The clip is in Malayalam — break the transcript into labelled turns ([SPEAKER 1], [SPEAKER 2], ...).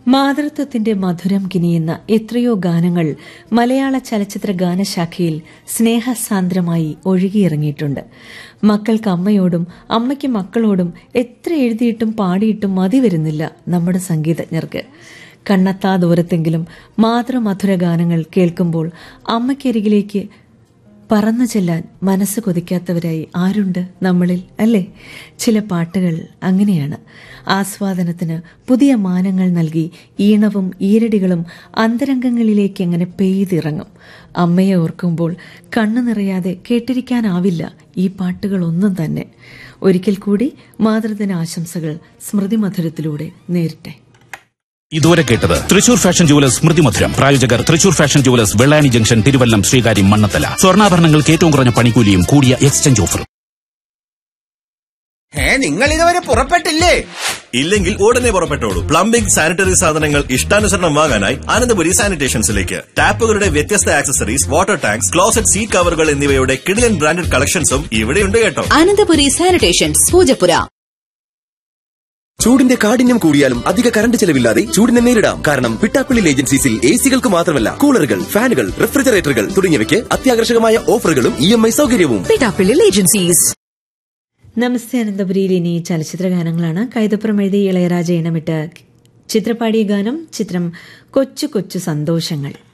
[SPEAKER 1] മാതൃത്വത്തിന്റെ മധുരം കിനിയുന്ന എത്രയോ ഗാനങ്ങൾ മലയാള ചലച്ചിത്ര ഗാനശാഖയിൽ സ്നേഹസാന്ദ്രമായി ഒഴുകിയിറങ്ങിയിട്ടുണ്ട് മക്കൾക്ക് അമ്മയോടും അമ്മയ്ക്ക് മക്കളോടും എത്ര എഴുതിയിട്ടും പാടിയിട്ടും മതി വരുന്നില്ല നമ്മുടെ സംഗീതജ്ഞർക്ക് കണ്ണെത്താ ദൂരത്തെങ്കിലും മാതൃമധുര ഗാനങ്ങൾ കേൾക്കുമ്പോൾ അമ്മയ്ക്കരികിലേക്ക് പറന്നു ചെല്ലാൻ മനസ്സ് കൊതിക്കാത്തവരായി ആരുണ്ട് നമ്മളിൽ അല്ലേ ചില പാട്ടുകൾ അങ്ങനെയാണ് ആസ്വാദനത്തിന് പുതിയ മാനങ്ങൾ നൽകി ഈണവും ഈരടികളും അന്തരംഗങ്ങളിലേക്ക് അങ്ങനെ പെയ്തിറങ്ങും അമ്മയെ ഓർക്കുമ്പോൾ കണ്ണു നിറയാതെ കേട്ടിരിക്കാനാവില്ല ഈ പാട്ടുകളൊന്നും തന്നെ ഒരിക്കൽ കൂടി മാതൃദിന ആശംസകൾ സ്മൃതി മധുരത്തിലൂടെ നേരിട്ടെ
[SPEAKER 2] ഇതുവരെ കേട്ടത് തൃശൂർ ഫാഷൻ ജുവലേഴ്സ് സ്മൃതി മധുരം പ്രായോജകർ Thrissur fashion jewellers Vellayani junction Thiruvallam Sreekaryam Mannanthala സ്വർണ്ണാഭരണങ്ങൾക്ക് ഏറ്റവും കുറഞ്ഞ പണിക്കൂലിയും കൂടിയ എക്സ്ചേഞ്ച് ഓഫറും
[SPEAKER 3] ഏ നിങ്ങൾ ഇതുവരെ പുറപ്പെട്ടില്ലേ
[SPEAKER 4] ഇല്ലെങ്കിൽ ഉടനെ പുറപ്പെട്ടോളൂ പ്ലംബിംഗ് സാനിറ്ററി സാധനങ്ങൾ ഇഷ്ടാനുസരണം വാങ്ങാനായി അനന്തപുരി സാനിറ്റേഷൻസിലേക്ക് ടാപ്പുകളുടെ വ്യത്യസ്ത accessories water tanks closet seat കവറുകൾ എന്നിവയുടെ കിടിലൻ ബ്രാൻഡഡ് കളക്ഷൻസും ഇവിടെയുണ്ട് കേട്ടോ
[SPEAKER 5] അനന്തപുരി സാനിറ്റേഷൻസ് പൂജപ്പുര
[SPEAKER 6] ചൂടിന്റെ കാഠിന്യം കൂടിയാലും അധിക കറണ്ട് ചെലവില്ലാതെ ചൂടിനെ നേരിടാം കാരണം പിട്ടാപ്പിള്ളി ഏജൻസീസിൽ എ സികൾക്ക് മാത്രമല്ല കൂളറുകൾ ഫാനുകൾ റെഫ്രിജറേറ്ററുകൾ തുടങ്ങിയവയ്ക്ക് അത്യാകർഷകമായ ഓഫറുകളും ഇ എം ഐ സൗകര്യവും
[SPEAKER 5] പിട്ടാപ്പിള്ളി ഏജൻസീസ്
[SPEAKER 1] നമസ്തേ അനന്തപുരിയിൽ ഇനി ചലച്ചിത്ര ഗാനങ്ങളാണ് കൈതപ്പുറം എഴുതി ഇളയരാജ ഇണമിട്ട് ചിത്രപ്പാടിയ ഗാനം ചിത്രം കൊച്ചു കൊച്ചു സന്തോഷങ്ങൾ